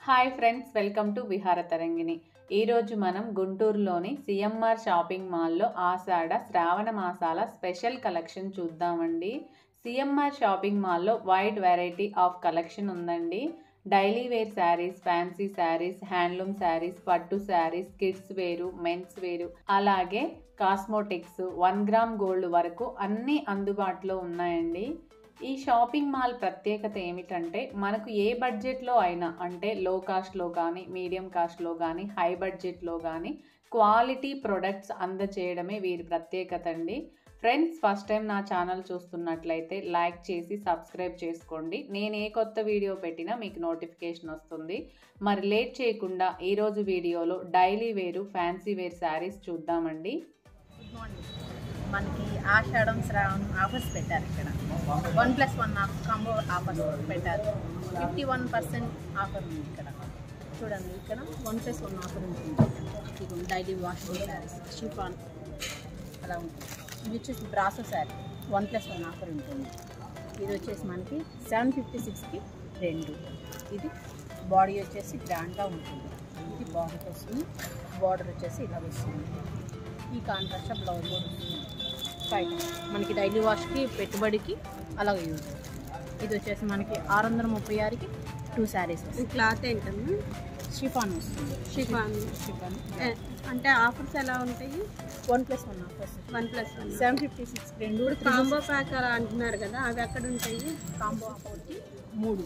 Hi friends welcome to విహార తరంగిణి ఈరోజు మనం గుంటూరులోని సిఎంఆర్ షాపింగ్ మాల్లో ఆషాఢ శ్రావణ మాసాల స్పెషల్ కలెక్షన్ చూద్దామండి సిఎంఆర్ షాపింగ్ మాల్లో వైడ్ వెరైటీ ఆఫ్ కలెక్షన్ ఉందండి daily wear saris fancy saris handloom saris పట్టు శారీస్ కిడ్స్ వేరు మెన్స్ వేరు అలాగే కాస్మోటిక్స్ వన్ గ్రామ్ గోల్డ్ వరకు అన్నీ అందుబాటులో ఉన్నాయండి ఈ షాపింగ్ మాల్ ప్రత్యేకత ఏమిటంటే మనకు ఏ బడ్జెట్లో అయినా అంటే లో కాస్ట్లో కానీ మీడియం కాస్ట్లో కానీ హై బడ్జెట్లో కానీ క్వాలిటీ ప్రొడక్ట్స్ అందచేయడమే వీరి ప్రత్యేకత అండి ఫ్రెండ్స్ ఫస్ట్ టైం నా ఛానల్ చూస్తున్నట్లయితే లైక్ చేసి సబ్స్క్రైబ్ చేసుకోండి నేను ఏ కొత్త వీడియో పెట్టినా మీకు నోటిఫికేషన్ వస్తుంది మరి లేట్ చేయకుండా ఈరోజు వీడియోలో డైలీ వేరు ఫ్యాన్సీ వేర్ శారీస్ చూద్దామండి గుడ్ మార్నింగ్ మనకి ఆషాఢం శ్రావణం ఆఫర్స్ పెట్టారు ఇక్కడ one plus one combo offers పెట్టారు ఫిఫ్టీ వన్ పర్సెంట్ ఆఫర్ ఉంది ఇక్కడ చూడండి ఇక్కడ వన్ ప్లస్ వన్ ఆఫర్ ఉంటుంది ఇది డైలీ వాషింగ్ శారీస్ షిఫాన్ అలా ఉంటుంది ఇది వచ్చేసి Brasso sari one plus one offer ఉంటుంది ఇది వచ్చేసి మనకి సెవెన్ ఫిఫ్టీ సిక్స్కి రెండు ఇది బాడీ వచ్చేసి గ్రాండ్గా ఉంటుంది ఇది బాడీకి వస్తుంది బార్డర్ వచ్చేసి ఇలా వస్తుంది ఈ కాంట్రాస్ట్ బ్లౌజ్ కూడా వస్తుంది ఫైవ్ మనకి డైలీ వాష్కి పెట్టుబడికి అలాగే యూజ్ ఇది వచ్చేసి మనకి ఆరు వందల ముప్పై ఆరుకి టూ శారీస్ ఈ క్లాత్ ఏంటమ్మా షిఫాన్ వస్తుంది షిఫాన్ షిఫాన్ ఏ, అంటే ఆఫర్స్ ఎలా ఉంటాయి one plus one offers one plus one seven fifty six రెండు కాంబో ప్యాక్ అలా అంటున్నారు కదా అవి ఎక్కడ ఉంటాయి కాంబో ఆఫర్కి మూడు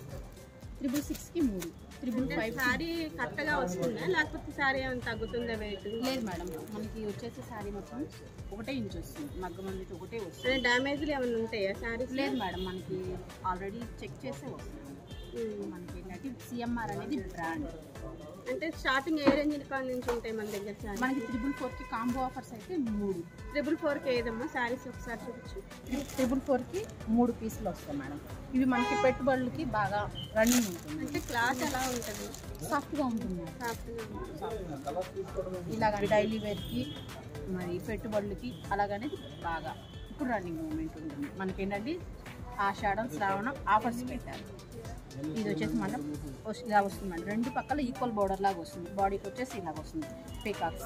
త్రిబుల్ సిక్స్కి మూడు త్రిబుల్ అంటే ఫైవ్ శారీ కరెక్ట్గా వస్తుందా లేకపోతే శారీ ఏమైనా తగ్గుతుందా వెయిట్ లేదు మేడం మనకి వచ్చేసి శారీ మొత్తం ఒకటే ఇంచ్ వస్తుంది మగ్గం అనేది ఒకటే వస్తుంది అంటే డ్యామేజ్లు ఏమైనా ఉంటాయా శారీస్ లేదు మేడం మనకి ఆల్రెడీ చెక్ చేసే వస్తుంది మనకి ఏంటంటే సిఎంఆర్ అనేది బ్రాండ్ అంటే స్టార్టింగ్ ఏ రేంజ్ కాడ నుంచి ఉంటాయి మన దగ్గర శారీ మనకి త్రిబుల్ ఫోర్కి కాంబో ఆఫర్స్ అయితే మూడు ట్రిపుల్ ఫోర్కి ఏదమ్మా శారీస్ ఒకసారి చూపించు త్రిబుల్ ఫోర్కి మూడు పీసులు వస్తాయి మేడం ఇవి మనకి పెట్టుబడులకి బాగా రన్నింగ్ ఉంటుంది అంటే క్లాత్ ఎలా ఉంటుంది సాఫ్ట్గా ఉంటుంది సాఫ్ట్గా ఉంటుంది. ఇలాగ డైలీ వేర్కి మరి పెట్టుబడులకి అలాగనేది బాగా ఇప్పుడు రన్నింగ్ మూమెంట్ ఉంటుంది మనకి ఏంటంటే ఆషాఢం శ్రావణం ఆఫర్స్ పెట్టారు ఇది వచ్చేసి మనం వస్- ఇలా వస్తుంది మేడం రెండు పక్కల ఈక్వల్ బోర్డర్ లాగా వస్తుంది బాడీకి వచ్చేసి ఇలాగ వస్తుంది పీకాక్స్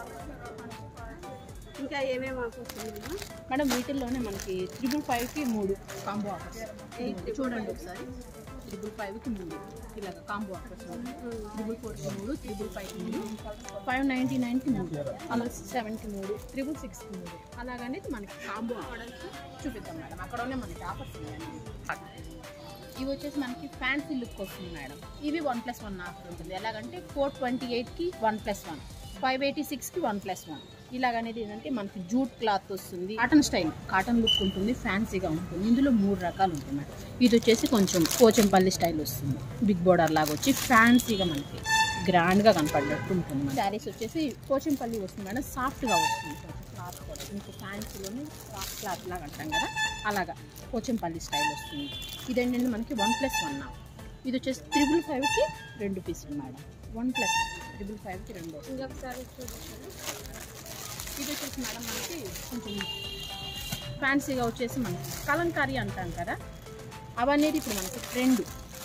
ఇంకా ఏమేమి ఆఫర్స్ ఉన్నాయమ్మా మేడం వీటిల్లోనే మనకి త్రిబుల్ ఫైవ్కి మూడు కాంబో ఆఫర్స్ చూడండి ఒకసారి త్రిబుల్ ఫైవ్కి మూడు ఇలాగ కాంబో ఆఫర్స్ త్రిబుల్ ఫోర్కి మూడు త్రిబుల్ ఫైవ్కి మూడు ఫైవ్ నైంటీ నైన్కి మూడు అలా సెవెన్కి మూడు త్రిబుల్ సిక్స్కి మూడు అలాగనేది మనకి కాంబో ఆఫర్స్ చూపిద్దాం మేడం అక్కడనే మనకి ఆఫర్స్ ఉన్నాయండి ఇవి వచ్చేసి మనకి ఫ్యాన్సీ లుక్ వస్తుంది మేడం ఇవి వన్ ప్లస్ వన్ ఆఫర్ ఉంటుంది ఎలాగంటే ఫోర్ ట్వంటీ ఎయిట్కి one plus one five eighty సిక్స్కి వన్ ప్లస్ వన్ ఇలాగనేది ఏంటంటే మనకి జూట్ క్లాత్ వస్తుంది కాటన్ స్టైల్ కాటన్ లుక్ ఉంటుంది ఫ్యాన్సీగా ఉంటుంది ఇందులో మూడు రకాలు ఉంటాయి మేడం ఇది వచ్చేసి కొంచెం పోచంపల్లి స్టైల్ వస్తుంది బిగ్ బోర్డర్ లాగా వచ్చి ఫ్యాన్సీగా మనకి గ్రాండ్గా కనపడినట్టు ఉంటుంది శారీస్ వచ్చేసి పోచంపల్లి వస్తుంది మేడం సాఫ్ట్గా వస్తుంది క్లాత్ కూడా మీకు ఫ్యాన్సీలోనే సాఫ్ట్ క్లాత్ లాగా అంటాం కదా అలాగా పోచంపల్లి స్టైల్ వస్తుంది ఇదేంటంటే మనకి వన్ ప్లస్ వన్ ఇది వచ్చేసి త్రిబుల్ ఫైవ్కి రెండు పీసులు మేడం వన్ ప్లస్ త్రిబుల్ ఫైవ్కి రెండు వస్తుంది. ఇంకొకసారి చూపించండి ఇది వచ్చేసి మేడం మనకి కొంచెం ఫ్యాన్సీగా వచ్చేసి మనకి కలంకారీ అంటాం కదా అవనేది ఇప్పుడు మనకి ట్రెండ్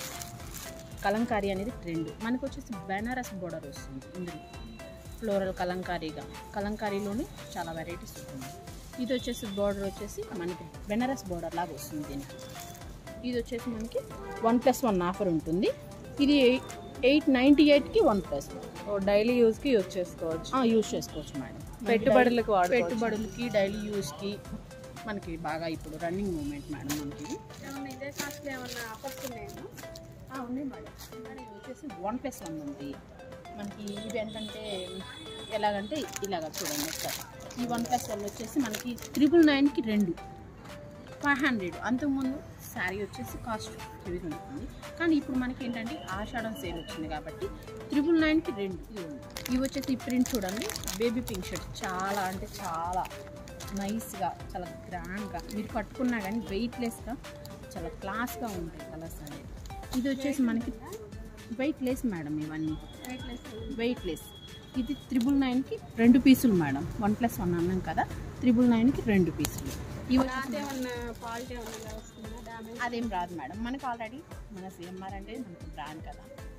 కలంకారీ అనేది ట్రెండ్ మనకు వచ్చేసి బెనారస్ బోర్డర్ వస్తుంది ఇందులో ఫ్లోరల్ కలంకారీగా కలంకారీలోనే చాలా వెరైటీస్ ఉంటుంది ఇది వచ్చేసి బోర్డర్ వచ్చేసి మనకి బెనారస్ బోర్డర్ లాగా వస్తుంది దీనికి ఇది వచ్చేసి మనకి వన్ ప్లస్ వన్ ఆఫర్ ఉంటుంది ఇది ఎయిట్ నైంటీ ఎయిట్కి వన్ ప్లస్ డైలీ యూస్కి యూజ్ చేసుకోవచ్చు యూజ్ చేసుకోవచ్చు మేడం పెట్టుబడులకు వాడుకోవచ్చు. పెట్టుబడులకి డైలీ యూస్కి మనకి బాగా ఇప్పుడు రన్నింగ్ మూమెంట్ మేడం మనకి ఇది. ఏమన్నా ఇదే కాస్ట్లో ఏమన్నా ఆఫర్స్ ఉన్నాయమ్మా ఆ, ఉన్నాయి మేడం మరి ఇది వచ్చేసి వన్ ప్లస్ వన్ ఉంది మనకి ఇవి ఏంటంటే ఎలాగంటే ఇలాగ చూడండి ఒకసారి ఈ వన్ ప్లస్ వన్ వచ్చేసి మనకి త్రిబుల్ నైన్కి రెండు ఫైవ్ హండ్రెడ్ అంతకుముందు శారీ వచ్చేసి కాస్ట్ హెవీగా ఉంటుంది కానీ ఇప్పుడు మనకి ఏంటంటే ఆషాఢం సేల్ వచ్చింది కాబట్టి త్రిబుల్ నైన్కి రెండు ఇవి ఉన్నాయి. ఇవి వచ్చేసి ఈ ప్రింట్ చూడండి బేబీ పింక్ షర్ట్ చాలా అంటే చాలా నైస్గా చాలా గ్రాండ్గా మీరు కట్టుకున్నా కానీ వెయిట్లెస్గా చాలా క్లాస్గా ఉంటాయి కలర్స్ అనేది ఇది వచ్చేసి మనకి వెయిట్ లెస్ మేడం ఇవన్నీ వెయిట్ లెస్ ఇది త్రిబుల్ నైన్కి రెండు పీసులు మేడం వన్ ప్లస్ వన్ అన్నాం కదా త్రిబుల్ నైన్కి రెండు పీసులు ఇవి క్లాత్ ఏమన్నా క్వాలిటీ ఏమన్నా ఇలా వస్తుందా డ్యామేజ్ అదేం రాదు మేడం మనకు ఆల్రెడీ మన సిఎంఆర్ అంటే మనకు బ్రాండ్ కదా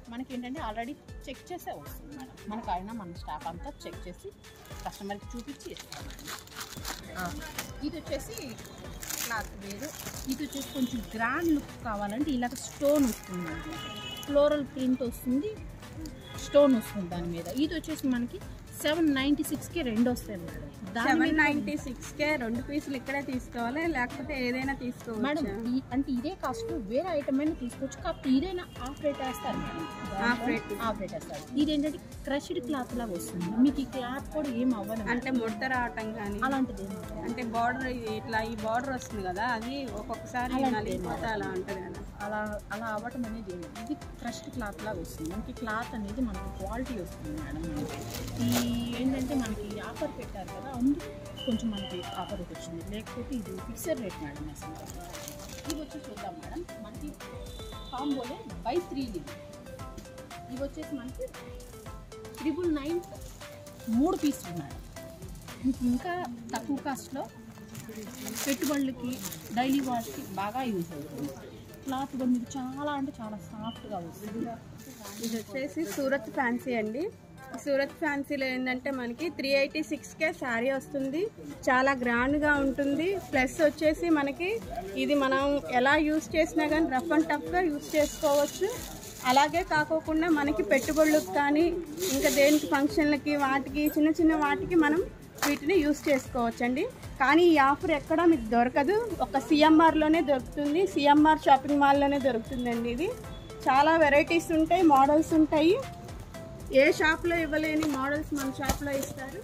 మనకి ఏంటంటే ఆల్రెడీ చెక్ చేసే వస్తుంది మేడం మనకు అయినా మన స్టాఫ్ అంతా చెక్ చేసి కస్టమర్కి చూపించి ఇస్తాం మేడం ఆ, ఇది వచ్చేసి క్లాత్ వేరు ఇది వచ్చేసి కొంచెం గ్రాండ్ లుక్ కావాలంటే ఇలాగ స్టోన్ వస్తుంది ఫ్లోరల్ ప్రింట్ వస్తుంది స్టోన్ వస్తుంది దాని మీద ఇది వచ్చేసి మనకి సెవెన్ నైంటీ సిక్స్కి రెండు వస్తాయి మేడం దాని సెవెన్ మీద నైన్టీ సిక్స్ కే రెండు పీసులు ఇక్కడే తీసుకోవాలి లేకపోతే ఏదైనా మేడం తీసుకోవచ్చు ఈ- అంటే ఇదే కాస్ట్ వేరే ఐటమ్ అయినా తీసుకోవచ్చు కాకపోతే ఇదైనా హాఫ్ రేట్ వేస్తారు madam Half rate. Half rate వేస్తారు ఇది ఏంటంటే క్రష్డ్ క్లాత్ లాగా వస్తుంది మీకు ఈ క్లాత్ కూడా ఏం అవ్వదు మేడం. అంటే ముడత రావటం కానీ అలాంటిది ఏం అవ్వదు. అంటే బార్డర్ ఇట్లా ఈ బార్డర్ వస్తుంది కదా అది ఒక్కొక్కసారి అలాంటిది నలిగిపోతే అలా ఉంటది కదా అలా అలా అవ్వటం అనేది ఏం లేదు. ఇది క్రష్డ్ క్లాత్ లాగా వస్తుంది మనకి క్లాత్ అనేది మనకి క్వాలిటీ వస్తుంది మేడం మనకి. ఈ ఏంటంటే మనకి ఆఫర్ పెట్టారు కదా అందుకు కొంచెం మనకి ఆఫర్ వచ్చింది లేకపోతే ఇది ఫిక్సెడ్ రేట్ మేడం అసలు ఇవి వచ్చి చూద్దాం మేడం మనకి కాంబోలే బై త్రీ ఇది ఇవి వచ్చేసి మనకి ట్రిపుల్ నైన్ మూడు పీసులు మేడం మీకు ఇంకా తక్కువ కాస్ట్లో పెట్టుబడులకి డైలీ వాష్కి బాగా యూజ్ అవుతుంది క్లాత్ కూడా మీకు చాలా అంటే చాలా సాఫ్ట్గా వస్తుంది ఇది వచ్చేసి సూరత్ ఫ్యాన్సీ అండి ఈ సూరత్ ఫ్యాన్సీలో ఏంటంటే మనకి త్రీ ఎయిటీ సిక్స్కే శారీ వస్తుంది చాలా గ్రాండ్గా ఉంటుంది ప్లస్ వచ్చేసి మనకి ఇది మనం ఎలా యూస్ చేసినా కానీ రఫ్ అండ్ టఫ్గా యూస్ చేసుకోవచ్చు అలాగే కాకోకుండా మనకి పెట్టుబడులకు కానీ ఇంకా దేనికి ఫంక్షన్లకి వాటికి చిన్న చిన్న వాటికి మనం వీటిని యూస్ చేసుకోవచ్చు అండి కానీ ఈ ఆఫర్ ఎక్కడ మీకు దొరకదు ఒక సిఎంఆర్లోనే దొరుకుతుంది సిఎంఆర్ షాపింగ్ మాల్లోనే దొరుకుతుందండి ఇది చాలా వెరైటీస్ ఉంటాయి మోడల్స్ ఉంటాయి ఏ షాప్లో ఇవ్వలేని మోడల్స్ మన షాప్లో ఇస్తారు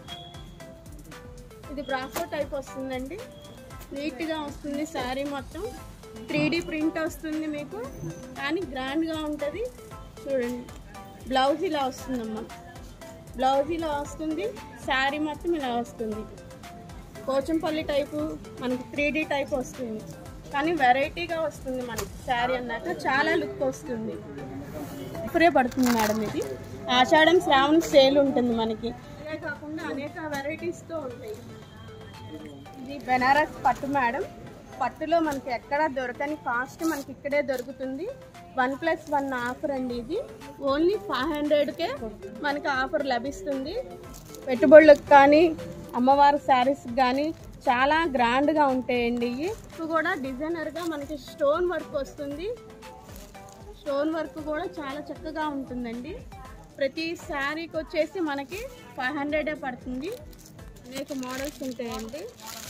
ఇది బ్రాసో టైప్ వస్తుందండి నీట్గా వస్తుంది శారీ మొత్తం త్రీ ప్రింట్ వస్తుంది మీకు కానీ గ్రాండ్గా ఉంటుంది చూడండి బ్లౌజ్ ఇలా వస్తుందమ్మా బ్లౌజ్ ఇలా వస్తుంది శారీ మొత్తం ఇలా వస్తుంది పోచంపల్లి టైపు మనకి త్రీ టైప్ వస్తుంది కానీ వెరైటీగా వస్తుంది మనకి శారీ అన్నాక చాలా లుక్ వస్తుంది ఇప్పుడే పడుతుంది మేడం ఇది ఆషాఢం శ్రావణ సేల్ ఉంటుంది మనకి ఇదే కాకుండా అనేక వెరైటీస్తో ఉంటాయి ఇది బెనారస్ పట్టు మేడం పట్టులో మనకి ఎక్కడ దొరకని కాస్ట్ మనకి ఇక్కడే దొరుకుతుంది వన్ ప్లస్ వన్ ఆఫర్ అండి ఇది ఓన్లీ ఫైవ్ హండ్రెడ్కే మనకి ఆఫర్ లభిస్తుంది పెట్టుబడులకు కానీ అమ్మవారి శారీస్ కానీ చాలా గ్రాండ్గా ఉంటాయండి ఇవి ఇవి కూడా డిజైనర్గా మనకి స్టోన్ వర్క్ వస్తుంది స్టోన్ వర్క్ కూడా చాలా చక్కగా ఉంటుందండి ప్రతి శారీకి వచ్చేసి మనకి ఫైవ్ హండ్రెడే పడుతుంది అనేక మోడల్స్ ఉంటాయండి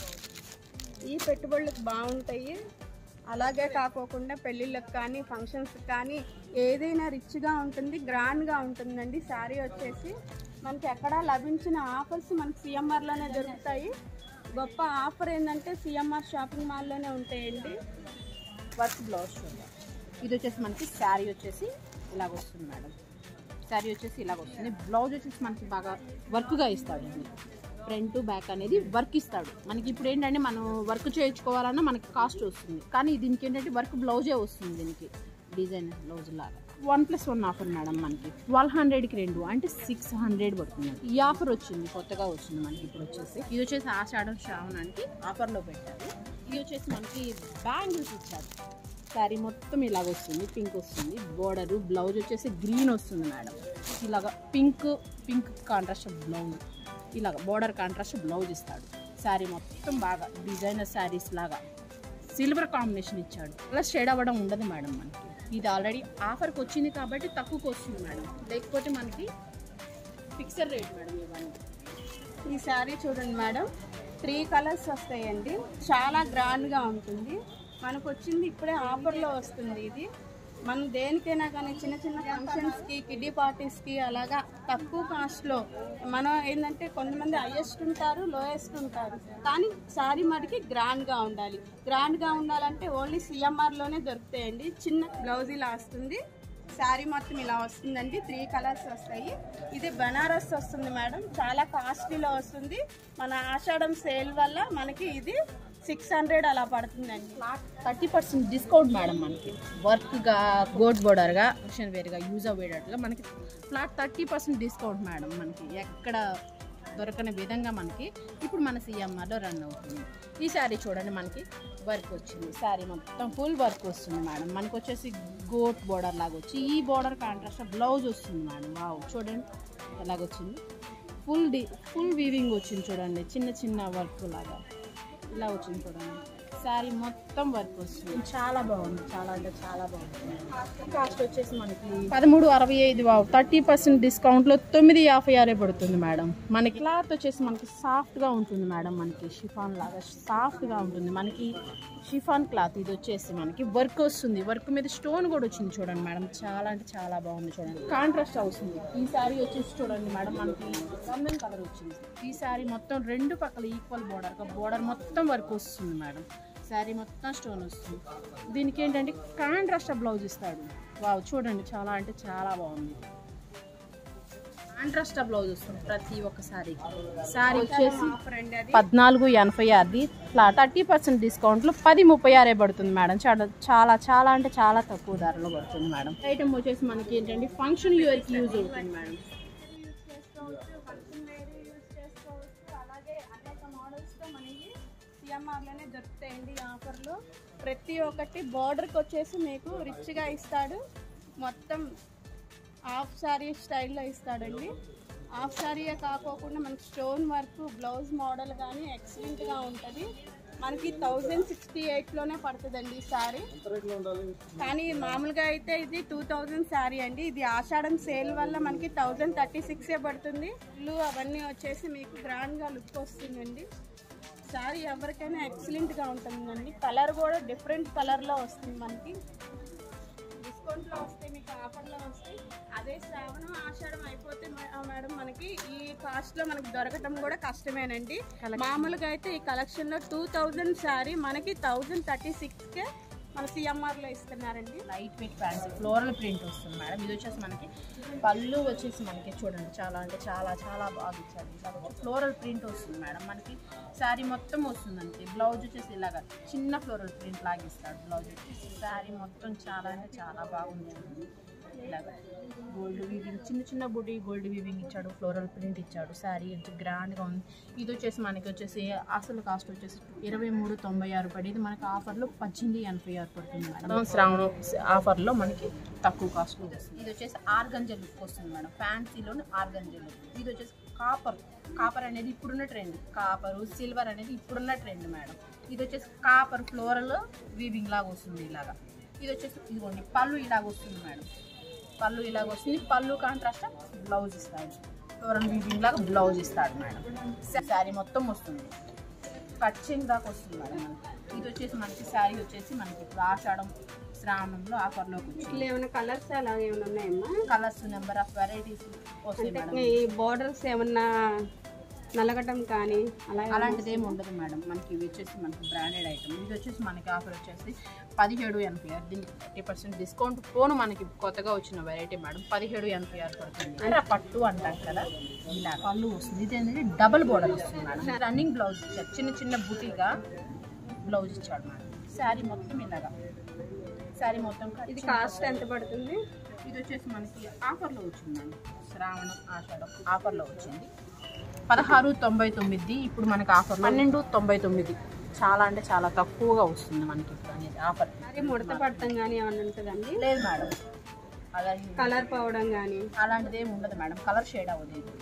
ఈ పెట్టుబడులకు బాగుంటాయి అలాగే కాకోకుండా పెళ్ళిళ్ళకి కానీ ఫంక్షన్స్కి కానీ ఏదైనా రిచ్గా ఉంటుంది గ్రాండ్గా ఉంటుందండి శారీ వచ్చేసి మనకి ఎక్కడా లభించిన ఆఫర్స్ మనకి సిఎంఆర్లోనే దొరుకుతాయి గొప్ప ఆఫర్ ఏంటంటే సిఎంఆర్ షాపింగ్ మాల్లోనే ఉంటాయండి వర్క్ బ్లౌజ్ చూద్దాం ఇది వచ్చేసి మనకి శారీ వచ్చేసి ఇలాగ వస్తుంది మేడం శారీ వచ్చేసి ఇలాగ వస్తుంది బ్లౌజ్ వచ్చేసి మనకి బాగా వర్క్గా ఇస్తాడు ఇది ఫ్రంట్ బ్యాక్ అనేది వర్క్ ఇస్తాడు మనకి ఇప్పుడు ఏంటంటే మనం వర్క్ చేయించుకోవాలన్నా మనకి కాస్ట్ వస్తుంది కానీ దీనికి ఏంటంటే వర్క్ బ్లౌజే వస్తుంది దీనికి డిజైన్ బ్లౌజ్ లాగా one plus one offer madam మనకి ట్వెల్వ్ హండ్రెడ్కి రెండు అంటే సిక్స్ హండ్రెడ్ పడుతుంది ఈ ఆఫర్ వచ్చింది కొత్తగా వచ్చింది మనకి ఇప్పుడు వచ్చేసి ఇది వచ్చేసి ఆషాఢం శ్రావణానికి ఆఫర్లో పెట్టారు ఇది వచ్చేసి మనకి బ్యాంగిల్స్ ఇచ్చారు శారీ మొత్తం ఇలాగ వస్తుంది పింక్ వస్తుంది బోర్డర్ బ్లౌజ్ వచ్చేసి గ్రీన్ వస్తుంది మేడం ఇలాగ పింక్ పింక్ కాంట్రాస్ట్ బ్లౌజ్ ఇలాగ బోర్డర్ కాంట్రాస్ట్ బ్లౌజ్ ఇస్తాడు శారీ మొత్తం బాగా డిజైనర్ శారీస్ లాగా సిల్వర్ కాంబినేషన్ ఇచ్చాడు అలా షేడ్ అవ్వడం ఉండదు మేడం మనకి ఇది ఆల్రెడీ ఆఫర్కి వచ్చింది కాబట్టి తక్కువకి వస్తుంది మేడం లేకపోతే మనకి ఫిక్సర్ రేట్ మేడం ఇవన్నీ ఈ శారీ చూడండి మేడం త్రీ కలర్స్ వస్తాయండి చాలా గ్రాండ్గా ఉంటుంది మనకు వచ్చింది ఇప్పుడే ఆఫర్లో వస్తుంది ఇది మనం దేనికైనా కానీ చిన్న చిన్న ఫంక్షన్స్కి కిడ్డీ పార్టీస్కి అలాగా తక్కువ కాస్ట్లో మనం ఏంటంటే కొంతమంది హైయెస్ట్ ఉంటారు లోయెస్ట్ ఉంటారు కానీ శారీ మటుకి గ్రాండ్గా ఉండాలి గ్రాండ్గా ఉండాలంటే ఓన్లీ సిఎంఆర్లోనే దొరుకుతాయండి చిన్న బ్లౌజ్ ఇలా వస్తుంది శారీ మొత్తం ఇలా వస్తుందండి త్రీ కలర్స్ వస్తాయి ఇది బనారస్ వస్తుంది మేడం చాలా కాస్ట్లీలో వస్తుంది మన ఆషాఢం సేల్ వల్ల మనకి ఇది సిక్స్ హండ్రెడ్ అలా పడుతుందండి థర్టీ పర్సెంట్ డిస్కౌంట్ మేడం మనకి వర్క్గా గోడ్ బోర్డర్గా మిషన్ వేర్గా యూజ్ అయ్యేటట్టుగా మనకి flat thirty percent discount madam మనకి ఎక్కడ దొరకని విధంగా మనకి ఇప్పుడు మన సిఎంఆర్లో రన్ అవుతుంది ఈ శారీ చూడండి మనకి వర్క్ వచ్చింది శారీ మొత్తం ఫుల్ వర్క్ వస్తుంది మేడం మనకి వచ్చేసి గోట్ బోర్డర్ లాగా వచ్చి ఈ బోర్డర్ కాంట్రాస్ట్ బ్లౌజ్ వస్తుంది మేడం వావ్ చూడండి ఎలాగొచ్చింది ఫుల్ డి ఫుల్ వీవింగ్ వచ్చింది చూడండి చిన్న చిన్న వర్క్ లాగా ఇలా వచ్చింది చూడండి శారీ మొత్తం వర్క్ వస్తుంది చాలా బాగుంది చాలా అంటే చాలా బాగుంది కాస్ట్ వచ్చేసి మనకి పదమూడు అరవై ఐదు థర్టీ పర్సెంట్ డిస్కౌంట్లో తొమ్మిది యాభై ఆరే పడుతుంది మేడం మనకి క్లాత్ వచ్చేసి మనకి సాఫ్ట్గా ఉంటుంది మేడం మనకి షిఫాన్ లాగా సాఫ్ట్గా ఉంటుంది మనకి షిఫాన్ క్లాత్ ఇది వచ్చేసి మనకి వర్క్ వస్తుంది వర్క్ మీద స్టోన్ కూడా వచ్చింది చూడండి మేడం చాలా అంటే చాలా బాగుంది చూడండి కాంట్రాస్ట్ అవుతుంది ఈ శారీ వచ్చేసి చూడండి మేడం మనకి గంధం కలర్ వచ్చింది ఈ శారీ మొత్తం రెండు పక్కల ఈక్వల్ బోర్డర్ బోర్డర్ మొత్తం వర్క్ వస్తుంది మేడం శారీ మొత్తం స్టోన్ వస్తుంది దీనికి ఏంటంటే కాంట్రాస్ట్ బ్లౌజ్ ఇస్తాడు వావ్ చూడండి చాలా అంటే చాలా బాగుంది కాంట్రాస్ట్ బ్లౌజ్ వస్తుంది ప్రతి ఒక్క శారీ శారీ వచ్చేసి ఫ్రెండ్ అది పద్నాలుగు ఎనభై ఆరుది ఇట్లా థర్టీ పర్సెంట్ డిస్కౌంట్లో పది ముప్పై ఆరే పడుతుంది మేడం చాలా చాలా చాలా అంటే చాలా తక్కువ ధరలో పడుతుంది మేడం ఐటమ్ వచ్చేసి మనకి ఏంటంటే ఫంక్షన్ యూర్కి యూజ్ అవుతుంది మేడం యూజ్ చేసుకోవచ్చు ఫంక్షన్ వేర్ యూజ్ చేసుకోవచ్చు అలాగే అనేక మోడల్స్తో మనకి సిఎంఆర్లోనే దొరుకుతాయండి ఈ ఆఫర్లు ప్రతి ఒక్కటి బార్డర్కి వచ్చేసి మీకు రిచ్గా ఇస్తాడు మొత్తం హాఫ్ శారీ స్టైల్లో ఇస్తాడండి హాఫ్ శారీయే కాకోకుండా మనకి స్టోన్ వర్క్ బ్లౌజ్ మోడల్ కానీ ఎక్సలెంట్గా ఉంటుంది మనకి థౌజండ్ సిక్స్టీ ఎయిట్లోనే పడుతుందండి ఈ శారీ కానీ మామూలుగా అయితే ఇది టూ థౌజండ్ శారీ అండి ఇది ఆషాఢం సేల్ వల్ల మనకి థౌజండ్ థర్టీ సిక్సే పడుతుంది ఇల్లు అవన్నీ వచ్చేసి మీకు గ్రాండ్గా లుక్ వస్తుందండి శారీ ఎవరికైనా ఎక్సలెంట్గా ఉంటుందండి కలర్ కూడా డిఫరెంట్ కలర్లో వస్తుంది మనకి డిస్కౌంట్లో వస్తే మీకు ఆఫర్లో వస్తాయి అదే శ్రావణం ఆషాఢం అయిపోతే మే- ఆ మేడం మనకి ఈ కాస్ట్లో మనకి దొరకటం కూడా కష్టమేనండి మామూలుగా అయితే ఈ కలెక్షన్లో టూ థౌజండ్ శారీ మనకి థౌజండ్ థర్టీ సిక్స్కే మన సిఎంఆర్లో ఇస్తున్నారండి light weight fancy floral print వస్తుంది మేడం ఇది వచ్చేసి మనకి పళ్ళు వచ్చేసి మనకి చూడండి చాలా అంటే చాలా చాలా బాగా ఇచ్చారు ఇలా వచ్చి ఫ్లోరల్ ప్రింట్ వస్తుంది మేడం మనకి శారీ మొత్తం వస్తుంది అంతే బ్లౌజ్ వచ్చేసి ఇలాగా చిన్న ఫ్లోరల్ ప్రింట్ లాగా ఇస్తాడు బ్లౌజ్ వచ్చేసి శారీ మొత్తం చాలా అంటే చాలా బాగుంది ఇలాగా గోల్డ్ వీవింగ్ చిన్న చిన్న బుడి గోల్డ్ వీవింగ్ ఇచ్చాడు ఫ్లోరల్ ప్రింట్ ఇచ్చాడు శారీ వచ్చి గ్రాండ్గా ఉంది ఇది వచ్చేసి మనకి వచ్చేసి అసలు కాస్ట్ వచ్చేసి ఇరవై మూడు తొంభై ఆరు పడేది మనకి ఆఫర్లో పద్దెనిమిది ఎనభై ఆరు పడుతుంది మేడం శ్రావణం ఆఫర్లో మనకి తక్కువ కాస్ట్లో వస్తుంది ఇది వచ్చేసి ఆర్గంజల్ లుక్ వస్తుంది మేడం ఫ్యాన్సీలోని ఆర్గంజల్ లుక్ ఇది వచ్చేసి కాపర్ కాపర్ అనేది ఇప్పుడున్న ట్రెండ్ కాపరు సిల్వర్ అనేది ఇప్పుడున్న ట్రెండ్ మేడం ఇది వచ్చేసి కాపర్ ఫ్లోరల్ వీవింగ్ లాగా వస్తుంది ఇలాగా ఇది వచ్చేసి ఇదిగోండి పళ్ళు ఇలాగ వస్తుంది మేడం పళ్ళు ఇలాగ వస్తుంది పళ్ళు కాంట్రాస్ట్ బ్లౌజ్ ఇస్తాడు ఫ్లోరల్ వీవింగ్ లాగా బ్లౌజ్ ఇస్తాడు మేడం శారీ మొత్తం వస్తుంది కచ్చింగ్ దాకా వస్తుంది మేడం మనకి ఇది వచ్చేసి మనకి శారీ వచ్చేసి మనకి ఇప్పుడు ఆషాఢం శ్రావణంలో ఆఫర్లోకి వచ్చింది ఇట్లా ఏమైనా కలర్స్ అలా ఏమైనా ఉన్నాయమ్మా కలర్స్ నెంబర్ ఆఫ్ వెరైటీస్ వస్తాయి మేడం ఈ బార్డర్స్ ఏమన్నా నలగటం కానీ అలా అలాంటిది ఏమి ఉండదు మేడం మనకి ఇవి వచ్చేసి మనకి బ్రాండెడ్ ఐటమ్ ఇది వచ్చేసి మనకి ఆఫర్ వచ్చేసి పదిహేడు ఎనభై ఆరు దీనికి థర్టీ పర్సెంట్ డిస్కౌంట్ పోను మనకి కొత్తగా వచ్చిన వెరైటీ మేడం పదిహేడు ఎనభై ఆరు పడుతుంది అంటే పట్టు అంటాం కదా ఇలా పళ్ళు వస్తుంది ఇది ఏంటంటే డబల్ బోర్డర్ వస్తుంది మేడం రన్నింగ్ బ్లౌజ్ ఇచ్చారు చిన్న చిన్న బుటీగా బ్లౌజ్ ఇచ్చాడు మేడం శారీ మొత్తం ఇలాగా శారీ మొత్తం ఇది కాస్ట్ ఎంత పడుతుంది ఇది వచ్చేసి మనకి ఆఫర్లో వచ్చింది మేడం శ్రావణం ఆషాఢం ఆఫర్లో వచ్చింది పదహారు తొంభై తొమ్మిది ఇప్పుడు మనకి ఆఫర్ పన్నెండు తొంభై తొమ్మిది చాలా అంటే చాలా తక్కువగా వస్తుంది మనకి ఇప్పుడు అనేది ఆఫర్ అది ముడత పడటం కానీ ఏమన్నా ఉంటుందండి లేదు మేడం అలా కలర్ పోవడం కానీ అలాంటిది ఏమి ఉండదు మేడం కలర్ షేడ్ అవ్వదు ఇది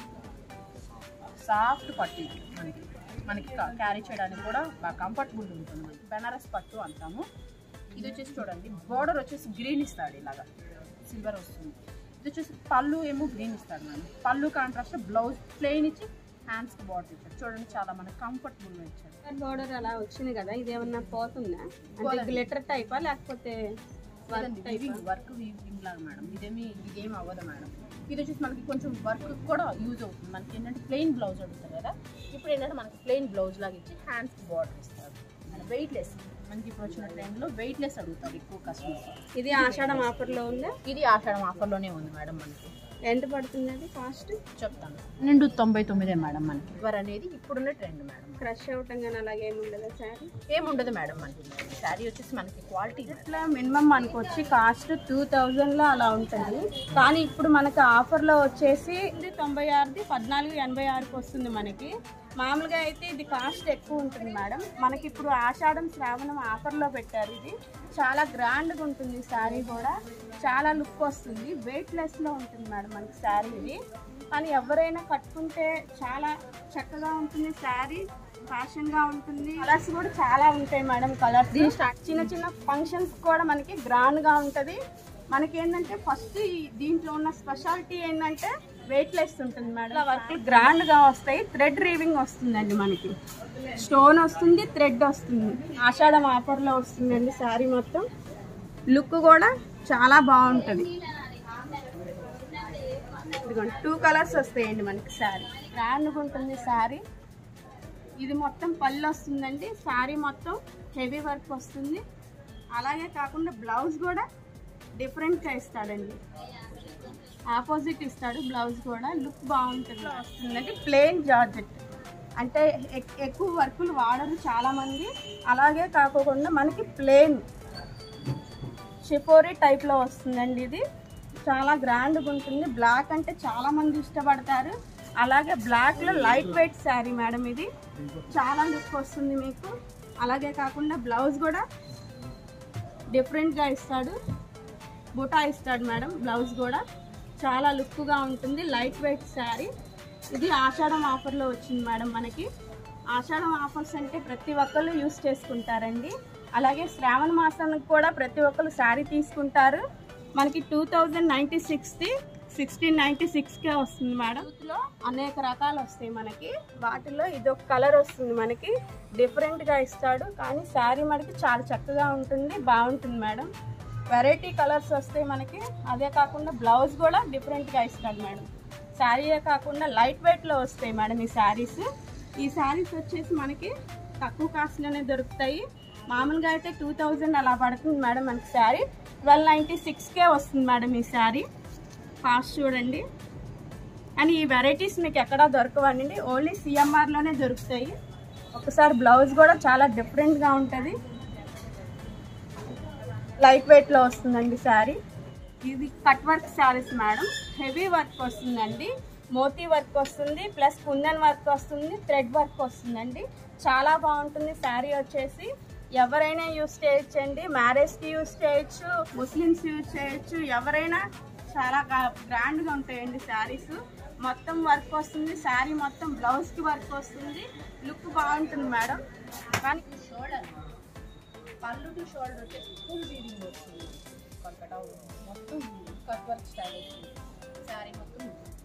సాఫ్ట్ పట్టు ఇది మనకి మనకి క్యారీ చేయడానికి కూడా బాగా కంఫర్టబుల్ ఉంటుంది మనకి బెనారస్ పట్టు అంటాము ఇది వచ్చేసి చూడండి బోర్డర్ వచ్చేసి గ్రీన్ ఇస్తాడు ఇలాగా సిల్వర్ వస్తుంది ఇది వచ్చేసి పళ్ళు ఏమో గ్రీన్ ఇస్తాడు మేడం పళ్ళు కాంట్రాస్ట్ బ్లౌజ్ ప్లెయిన్ ఇచ్చి హ్యాండ్స్కి బార్డర్ ఇచ్చాడు చూడండి చాలా మనకి కంఫర్టబుల్గా ఇచ్చాడు బార్డర్ అలా వచ్చింది కదా ఇది ఏమన్నా పోతుందా అంటే గ్లిటర్ టైపా లేకపోతే వీవింగ్ వర్క్ వీవింగ్ లాగా మేడం ఇదేమి ఇదేం అవ్వదు మేడం ఇది వచ్చేసి మనకి కొంచెం వర్క్ కూడా యూజ్ అవుతుంది మనకి ఏంటంటే ప్లెయిన్ బ్లౌజ్ అడుగుతారు కదా ఇప్పుడు ఏంటంటే మనకి ప్లెయిన్ బ్లౌజ్ లాగా ఇచ్చి హ్యాండ్స్కి బార్డర్ ఇస్తారు వెయిట్లెస్ మనకి ఇప్పుడు వచ్చిన ట్రెండ్లో వెయిట్లెస్ అడుగుతారు ఎక్కువ కస్టమర్స్ ఇది ఆషాఢం ఆఫర్లో ఉందా ఇది ఆషాఢం ఆఫర్లోనే ఉంది మేడం మనకి ఎంత పడుతుంది అది కాస్ట్ చెప్తాను నిండు తొంభై తొమ్మిదే మేడం మనకి వర్ అనేది ఇప్పుడున్న ట్రెండ్ మేడం క్రష్ అవటం కానీ అలాగే ఏమి ఉండదా శారీ ఏముండదు మేడం మనకి శారీ వచ్చేసి మనకి క్వాలిటీ ఇట్లా మినిమం మనకు వచ్చి కాస్ట్ టూ థౌజండ్లో అలా ఉంటుంది కానీ ఇప్పుడు మనకి ఆఫర్లో వచ్చేసి ఇది తొంభై ఆరుది పద్నాలుగు ఎనభై ఆరుకి వస్తుంది మనకి మామూలుగా అయితే ఇది కాస్ట్ ఎక్కువ ఉంటుంది మేడం మనకి ఇప్పుడు ఆషాఢం శ్రావణం ఆఫర్లో పెట్టారు ఇది చాలా గ్రాండ్గా ఉంటుంది శారీ కూడా చాలా లుక్ వస్తుంది వెయిట్లెస్లో ఉంటుంది మేడం మనకి శారీ ఇది కానీ ఎవరైనా కట్టుకుంటే చాలా చక్కగా ఉంటుంది శారీ ఫ్యాషన్ గా ఉంటుంది కలర్స్ కూడా చాలా ఉంటాయి మేడం కలర్స్ చిన్న చిన్న ఫంక్షన్స్ కూడా మనకి గ్రాండ్ గా ఉంటది మనకి ఏంటంటే ఫస్ట్ దీంట్లో ఉన్న స్పెషాలిటీ ఏంటంటే వెయిట్ లెస్ ఉంటుంది మేడం వర్క్ గ్రాండ్ గా వస్తాయి థ్రెడ్ రీవింగ్ వస్తుందండి మనకి స్టోన్ వస్తుంది థ్రెడ్ వస్తుంది ఆషాఢం ఆఫర్ లో వస్తుందండి శారీ మొత్తం లుక్ కూడా చాలా బాగుంటది ఇదిగోండి టూ కలర్స్ వస్తాయండి మనకి శారీ గ్రాండ్గా ఉంటుంది శారీ ఇది మొత్తం పళ్ళు వస్తుందండి శారీ మొత్తం హెవీ వర్క్ వస్తుంది అలాగే కాకుండా బ్లౌజ్ కూడా డిఫరెంట్గా ఇస్తాడండి ఆపోజిట్ ఇస్తాడు బ్లౌజ్ కూడా లుక్ బాగుంటుంది వస్తుందండి ప్లెయిన్ జార్జెట్ అంటే ఎక్- ఎక్కువ వర్కులు వాడరు చాలామంది అలాగే కాకుండా మనకి ప్లెయిన్ షిపోరీ టైప్లో వస్తుందండి ఇది చాలా గ్రాండ్గా ఉంటుంది బ్లాక్ అంటే చాలా మంది ఇష్టపడతారు అలాగే బ్లాక్లో లైట్ వెయిట్ శారీ మేడం ఇది చాలా లుక్ వస్తుంది మీకు అలాగే కాకుండా బ్లౌజ్ కూడా డిఫరెంట్గా ఇస్తాడు బుటా ఇస్తాడు మేడం బ్లౌజ్ కూడా చాలా లుక్గా ఉంటుంది లైట్ వెయిట్ శారీ ఇది ఆషాఢం ఆఫర్లో వచ్చింది మేడం మనకి ఆషాఢం ఆఫర్స్ అంటే ప్రతి ఒక్కళ్ళు యూస్ చేసుకుంటారండి అలాగే శ్రావణ మాసానికి కూడా ప్రతి ఒక్కళ్ళు శారీ తీసుకుంటారు మనకి టూ థౌజండ్ నైంటీ సిక్స్ది సిక్స్టీన్ నైంటీ సిక్స్కే వస్తుంది మేడం లో అనేక రకాలు వస్తాయి మనకి వాటిలో ఇది ఒక కలర్ వస్తుంది మనకి డిఫరెంట్గా ఇస్తాడు కానీ శారీ మనకి చాలా చక్కగా ఉంటుంది బాగుంటుంది మేడం వెరైటీ కలర్స్ వస్తాయి మనకి అదే కాకుండా బ్లౌజ్ కూడా డిఫరెంట్గా ఇస్తాడు మేడం శారీయే కాకుండా లైట్ వెయిట్లో వస్తాయి మేడం ఈ శారీస్ ఈ శారీస్ వచ్చేసి మనకి తక్కువ కాస్ట్లోనే దొరుకుతాయి మామూలుగా అయితే టూ థౌజండ్ అలా పడుతుంది మేడం మనకి శారీ ట్వెల్వ్ నైంటీ సిక్స్కే వస్తుంది మేడం ఈ శారీ కాస్ట్ చూడండి అని ఈ వెరైటీస్ మీకు ఎక్కడా దొరకవండి ఓన్లీ సిఎంఆర్లోనే దొరుకుతాయి ఒకసారి బ్లౌజ్ కూడా చాలా డిఫరెంట్గా ఉంటుంది లైట్ వెయిట్లో వస్తుందండి శారీ ఇది cut work saris madam heavy work వస్తుందండి మోతీ వర్క్ వస్తుంది ప్లస్ కుందన్ వర్క్ వస్తుంది థ్రెడ్ వర్క్ వస్తుందండి చాలా బాగుంటుంది శారీ వచ్చేసి ఎవరైనా యూస్ చేయొచ్చండి మ్యారేజ్కి యూస్ చేయొచ్చు ముస్లిమ్స్ యూస్ చేయొచ్చు ఎవరైనా చాలా గ్రాండ్గా ఉంటాయండి శారీస్ మొత్తం వర్క్ వస్తుంది శారీ మొత్తం బ్లౌజ్కి వర్క్ వస్తుంది లుక్ బాగుంటుంది మేడం కానీ షోల్డర్ పళ్ళు టు షోల్డర్ వచ్చేసి ఫుల్ వీవింగ్ వస్తుంది కల్కటా మొత్తం కట్ వర్క్ స్టైల్ వస్తుంది శారీ మొత్తం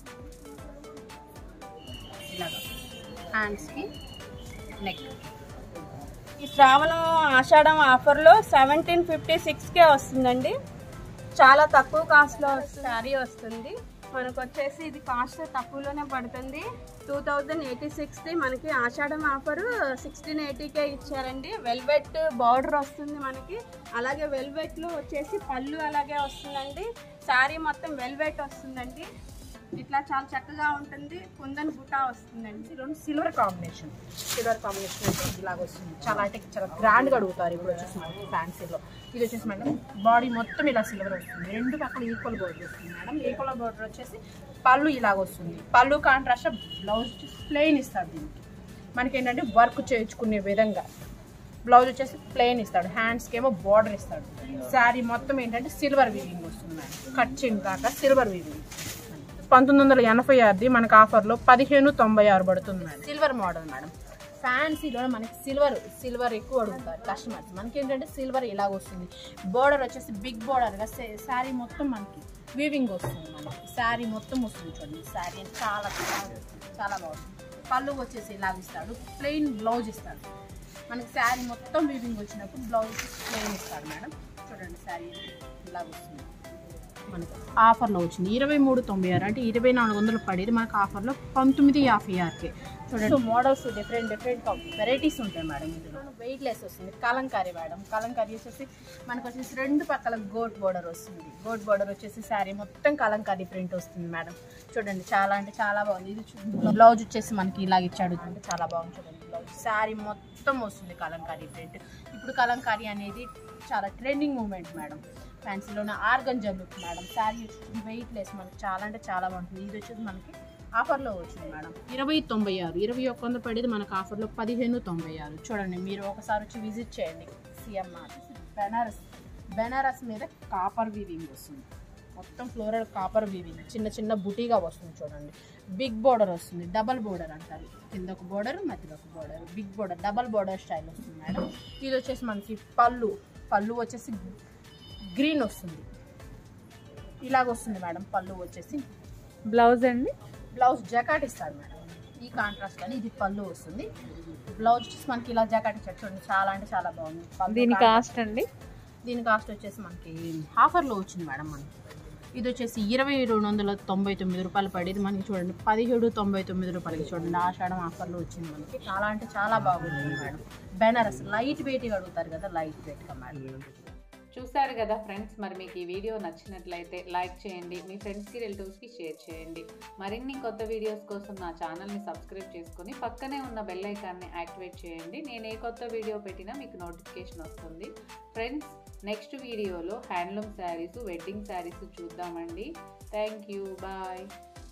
ఇలాగా హ్యాండ్స్కి నెక్ ఈ శ్రావణం ఆషాఢం ఆఫర్లో సెవెంటీన్ ఫిఫ్టీ సిక్స్కే వస్తుందండి చాలా తక్కువ కాస్ట్లో శారీ వస్తుంది మనకు వచ్చేసి ఇది కాస్ట్ తక్కువలోనే పడుతుంది టూ థౌజండ్ ఎయిటీ సిక్స్ది మనకి ఆషాఢం ఆఫర్ సిక్స్టీన్ ఎయిటీకే ఇచ్చారండి వెల్వెట్ బార్డర్ వస్తుంది మనకి అలాగే వెల్వెట్లో వచ్చేసి పళ్ళు అలాగే వస్తుందండి శారీ మొత్తం వెల్వెట్ వస్తుందండి ఇట్లా చాలా చక్కగా ఉంటుంది కుందన్ బుటా వస్తుందండి రెండు సిల్వర్ కాంబినేషన్ సిల్వర్ కాంబినేషన్ అంటే ఇలాగ వస్తుంది చాలా అంటే చాలా గ్రాండ్గా అడుగుతారు ఇప్పుడు వచ్చేసి మనకి ఫ్యాన్సీలో ఇది వచ్చేసి మేడం బాడీ మొత్తం ఇలా సిల్వర్ వస్తుంది రెండు పక్కల ఈక్వల్ బోర్డర్ వస్తుంది మేడం ఈక్వల్ బోర్డర్ వచ్చేసి పళ్ళు ఇలాగ వస్తుంది పళ్ళు కాంట్రాస్ట్ బ్లౌజ్ వచ్చేసి ప్లెయిన్ ఇస్తారు దీనికి మనకి ఏంటంటే వర్క్ చేయించుకునే విధంగా బ్లౌజ్ వచ్చేసి ప్లెయిన్ ఇస్తాడు హ్యాండ్స్కి ఏమో బార్డర్ ఇస్తాడు శారీ మొత్తం ఏంటంటే సిల్వర్ వీవింగ్ వస్తుంది మేడం కట్ చేయండి కాక సిల్వర్ వీవింగ్ పంతొమ్మిది వందల ఎనభై ఆరుది మనకు ఆఫర్లో పదిహేను తొంభై ఆరు పడుతుంది మేడం సిల్వర్ మోడల్ మేడం ఫ్యాన్సీలో మనకి సిల్వర్ సిల్వర్ ఎక్కువ అడుగుతారు కస్టమర్స్ మనకి ఏంటంటే సిల్వర్ ఇలాగ వస్తుంది బోర్డర్ వచ్చేసి బిగ్ బోర్డర్గా శారీ మొత్తం మనకి వీవింగ్ వస్తుంది మనకి శారీ మొత్తం వస్తుంది చూడండి శారీ చాలా చాలా చాలా బాగుంది పళ్ళు వచ్చేసి ఇలాగ ఇస్తాడు ప్లెయిన్ బ్లౌజ్ ఇస్తాడు మనకి శారీ మొత్తం వీవింగ్ వచ్చినప్పుడు బ్లౌజ్ ప్లెయిన్ ఇస్తాడు మేడం చూడండి శారీ ఇలాగ వస్తుంది మనకు ఆఫర్లో వచ్చింది ఇరవై మూడు తొంభై ఆరు అంటే ఇరవై నాలుగు వందలు పడేది మనకు ఆఫర్లో పంతొమ్మిది యాభై ఆరుకే చూడండి మోడల్స్ డిఫరెంట్ డిఫరెంట్ వెరైటీస్ ఉంటాయి మేడం ఇందులో వెయిట్ లెస్ వస్తుంది కలంకారీ మేడం కలంకారీ వచ్చేసి మనకు వచ్చేసి రెండు పక్కల గోట్ బోర్డర్ వస్తుంది గోట్ బోర్డర్ వచ్చేసి శారీ మొత్తం కలంకారీ ప్రింట్ వస్తుంది మేడం చూడండి చాలా అంటే చాలా బాగుంది ఇది బ్లౌజ్ వచ్చేసి మనకి ఇలాగ ఇచ్చాడు అంటే చాలా బాగుంది చూడండి బ్లౌజ్ శారీ మొత్తం వస్తుంది కలంకారీ ప్రింట్ ఇప్పుడు కలంకారీ అనేది చాలా ట్రెండింగ్ మూమెంట్ మేడం ఫ్యాన్సీలోనే organza look madam sari weight less మనకి చాలా అంటే చాలా బాగుంటుంది ఇది వచ్చేసి మనకి ఆఫర్లో వచ్చింది మేడం ఇరవై తొంభై ఆరు ఇరవై ఒక్క వంద పడేది మనకు ఆఫర్లో పదిహేను తొంభై ఆరు చూడండి మీరు ఒకసారి వచ్చి విజిట్ చేయండి సిఎంఆర్ బెనారస్ బెనారస్ మీద కాపర్ వీవింగ్ వస్తుంది మొత్తం ఫ్లోరల్ కాపర్ వీవింగ్ చిన్న చిన్న బుటీగా వస్తుంది చూడండి బిగ్ బోర్డర్ వస్తుంది డబల్ బోర్డర్ అంటారు కింద ఒక బోర్డర్ మధ్యలో ఒక border big border double border style వస్తుంది మేడం ఇది వచ్చేసి మనకి పళ్ళు పళ్ళు వచ్చేసి గ్రీన్ వస్తుంది ఇలాగ వస్తుంది మేడం పళ్ళు వచ్చేసి బ్లౌజ్ అండి బ్లౌజ్ జకాట్ ఇస్తాడు మేడం ఈ కాంట్రాస్ట్ అని ఇది పళ్ళు వస్తుంది బ్లౌజ్ వచ్చేసి మనకి ఇలా జకాట్ ఇచ్చాడు చూడండి చాలా అంటే చాలా బాగుంది పళ్ళు దీని కాంట్రాస్ట్. కాస్ట్ అండి దీని కాస్ట్ వచ్చేసి మనకి ఆఫర్లో వచ్చింది మేడం మనకి ఇది వచ్చేసి ఇరవై రెండు వందల తొంభై తొమ్మిది రూపాయలు పడేది మనకి చూడండి పదిహేడు తొంభై తొమ్మిది రూపాయలకి చూడండి ఆషాఢం ఆఫర్లో వచ్చింది మనకి చాలా అంటే చాలా బాగుంటుంది మేడం బెనారస్ లైట్ వెయిట్గా అడుగుతారు కదా లైట్ వెయిట్గా మేడం చూసారు కదా ఫ్రెండ్స్ మరి మీకు ఈ వీడియో నచ్చినట్లయితే లైక్ చేయండి మీ ఫ్రెండ్స్కి రిలేటివ్స్కి షేర్ చేయండి మరిన్ని కొత్త వీడియోస్ కోసం నా ఛానల్ని సబ్స్క్రైబ్ చేసుకొని పక్కనే ఉన్న బెల్ ఐకాన్ని యాక్టివేట్ చేయండి నేను ఏ కొత్త వీడియో పెట్టినా మీకు నోటిఫికేషన్ వస్తుంది ఫ్రెండ్స్ నెక్స్ట్ వీడియోలో హ్యాండ్లూమ్ శారీస్ వెడ్డింగ్ శారీస్ చూద్దామండి థ్యాంక్ యూ బాయ్